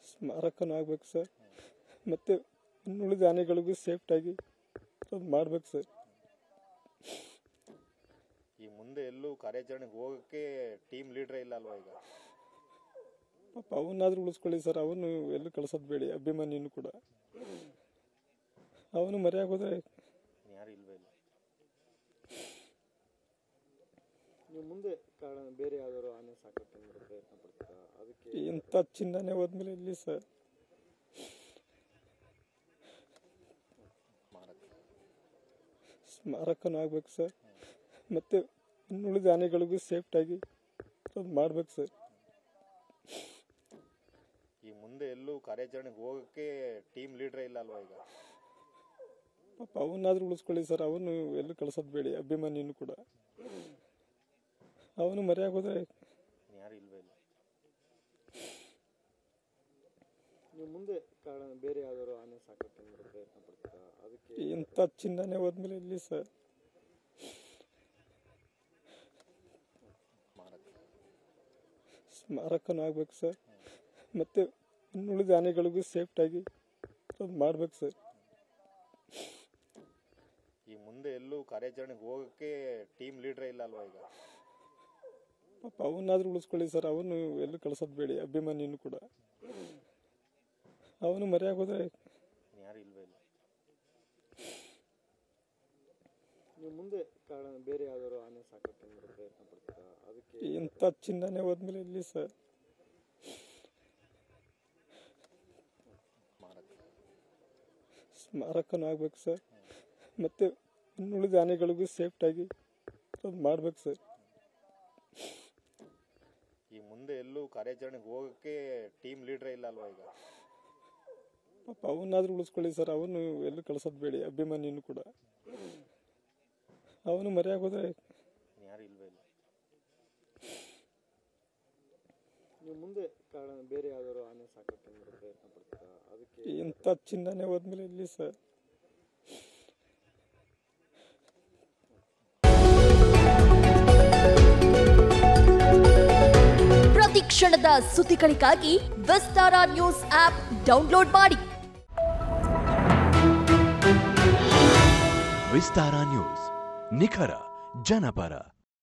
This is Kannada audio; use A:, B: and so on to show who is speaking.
A: ಸ್ಮಾರಕನೂ ಆಗ್ಬೇಕು ಸರ್ ಮತ್ತು ಇನ್ನುಳಿದ ಆನೆಗಳಿಗೂ ಸೇಫ್ಟಾಗಿ ಅದು ಮಾಡ್ಬೇಕು ಸರ್
B: ಈ ಮುಂದೆ ಎಲ್ಲೂ ಕಾರ್ಯಾಚರಣೆಗೆ ಹೋಗೋಕ್ಕೆ ಟೀಮ್ ಲೀಡ್ರೇ ಇಲ್ಲ ಅಲ್ವಾ ಈಗ
A: ಪಾಪ ಅವನ್ನಾದ್ರೂ ಉಳಿಸ್ಕೊಳ್ಳಿ ಸರ್ ಅವನು ಎಲ್ಲೂ ಕಳ್ಸೋದು ಬೇಡಿ ಅಭಿಮಾನಿನೂ ಕೂಡ ಅವನು ಮರೆಯಾಗಿ ಹೋದ್ರೆ
B: ಯಾರು ಇಲ್ವೇ ಇಲ್ಲ
C: ನೀವು ಮುಂದೆ ಕಾರಣ ಬೇರೆ ಯಾವ್ದಾದ್ರು ಆನೆ ಸಾಕಕ್ಕೆ ಏನಾದ್ರು ಪ್ರಯತ್ನ ಪಡ್ತೀರಾ ಅದಕ್ಕೆ
A: ಇಂಥ ಚಿನ್ನನೇ ಹೋದ್ಮೇಲೆ ಇಲ್ಲಿ ಸರ್
B: ಸ್ಮಾರಕ
A: ಸ್ಮಾರಕನೂ ಆಗ್ಬೇಕು ಸರ್ ಮತ್ತು ಇನ್ನುಳಿದ ಆನೆಗಳಿಗೂ ಸೇಫ್ಟಾಗಿ ಅದು ಮಾಡ್ಬೇಕು ಸರ್
B: ಈ ಮುಂದೆ ಎಲ್ಲೂ ಕಾರ್ಯಾಚರಣೆಗೆ ಹೋಗೋಕ್ಕೆ ಟೀಮ್ ಲೀಡ್ರೇ ಇಲ್ಲ ಅಲ್ವಾ ಈಗ
A: ಪಾಪ ಅವನ್ನಾದ್ರೂ ಉಳಿಸ್ಕೊಳ್ಳಿ ಸರ್ ಅವನು ಎಲ್ಲೂ ಕಳ್ಸೋದು ಬೇಡಿ ಅಭಿಮಾನಿನೂ ಕೂಡ ಅವನು ಮರೆಯಾಗಿ ಹೋದ್ರೆ
B: ಯಾರು ಇಲ್ವೇ ಇಲ್ಲ
C: ನೀವು ಮುಂದೆ ಕಾರಣ ಬೇರೆ ಯಾವ್ದಾದ್ರು ಆನೆ ಸಾಕಕ್ಕೆ ಏನಾದ್ರು ಪ್ರಯತ್ನ ಪಡ್ತೀರಾ ಅದಕ್ಕೆ
A: ಇಂಥ ಚಿನ್ನನೇ ಹೋದ್ಮೇಲೆ ಇಲ್ಲಿ ಸರ್
B: ಸ್ಮಾರಕ
A: ಸ್ಮಾರಕನೂ ಆಗ್ಬೇಕು ಸರ್ ಮತ್ತು ಇನ್ನುಳಿದ ಆನೆಗಳಿಗೂ ಸೇಫ್ಟಾಗಿ ಅದು ಮಾಡ್ಬೇಕು ಸರ್
B: ಈ ಮುಂದೆ ಎಲ್ಲೂ ಕಾರ್ಯಾಚರಣೆಗೆ ಹೋಗೋಕ್ಕೆ ಟೀಮ್ ಲೀಡ್ರೇ ಇಲ್ಲ ಅಲ್ವಾ ಈಗ
A: ಪಾಪ ಅವನ್ನಾದ್ರೂ ಉಳಿಸ್ಕೊಳ್ಳಿ ಸರ್ ಅವನು ಎಲ್ಲೂ ಕಳ್ಸೋದು ಬೇಡಿ ಅಭಿಮಾನಿನೂ ಕೂಡ ಅವನು ಮರೆಯಾಗಿ ಹೋದ್ರೆ
B: ಯಾರು ಇಲ್ವೇ ಇಲ್ಲ
C: ನೀವು ಮುಂದೆ ಕಾರಣ ಬೇರೆ ಯಾವ್ದಾದ್ರು ಆನೆ ಸಾಕಕ್ಕೆ ಏನಾದ್ರು ಪ್ರಯತ್ನ ಪಡ್ತೀರಾ ಅದಕ್ಕೆ
A: ಇಂಥ ಚಿನ್ನನೇ ಹೋದ್ಮೇಲೆ ಇಲ್ಲಿ ಸರ್
B: ಸ್ಮಾರಕ
A: ಸ್ಮಾರಕನೂ ಆಗ್ಬೇಕು ಸರ್ ಮತ್ತು ಇನ್ನುಳಿದ ಆನೆಗಳಿಗೂ ಸೇಫ್ಟಾಗಿ ಅದು ಮಾಡ್ಬೇಕು ಸರ್
B: ಈ ಮುಂದೆ ಎಲ್ಲೂ ಕಾರ್ಯಾಚರಣೆಗೆ ಹೋಗೋಕ್ಕೆ ಟೀಮ್ ಲೀಡ್ರೇ ಇಲ್ಲ ಅಲ್ವಾ ಈಗ
A: ಪಾಪ ಅವನ್ನಾದ್ರೂ ಉಳಿಸ್ಕೊಳ್ಳಿ ಸರ್ ಅವನು ಎಲ್ಲೂ ಕಳ್ಸೋದು ಬೇಡಿ ಅಭಿಮಾನಿನೂ ಕೂಡ ಅವನು ಮರೆಯಾಗಿ ಹೋದ್ರೆ
B: ಯಾರು ಇಲ್ವೇ ಇಲ್ಲ
C: ನೀವು ಮುಂದೆ ಕಾರಣ ಬೇರೆ ಯಾವ್ದಾದ್ರು ಆನೆ ಸಾಕಕ್ಕೆ ಏನಾದ್ರು ಪ್ರಯತ್ನ ಪಡ್ತೀರಾ ಅದಕ್ಕೆ
A: ಇಂಥ ಚಿನ್ನನೇ ಹೋದ್ಮೇಲೆ ಇಲ್ಲಿ ಸರ್
D: ಪ್ರತಿ ಕ್ಷಣದ ಸುದ್ದಿಗಳಿಗಾಗಿ ವಿಸ್ತಾರ ನ್ಯೂಸ್ ಆಪ್ ಡೌನ್ಲೋಡ್ ಮಾಡಿ
E: ವಿಸ್ತಾರ ನ್ಯೂಸ್ ನಿಖರ ಜನಪರ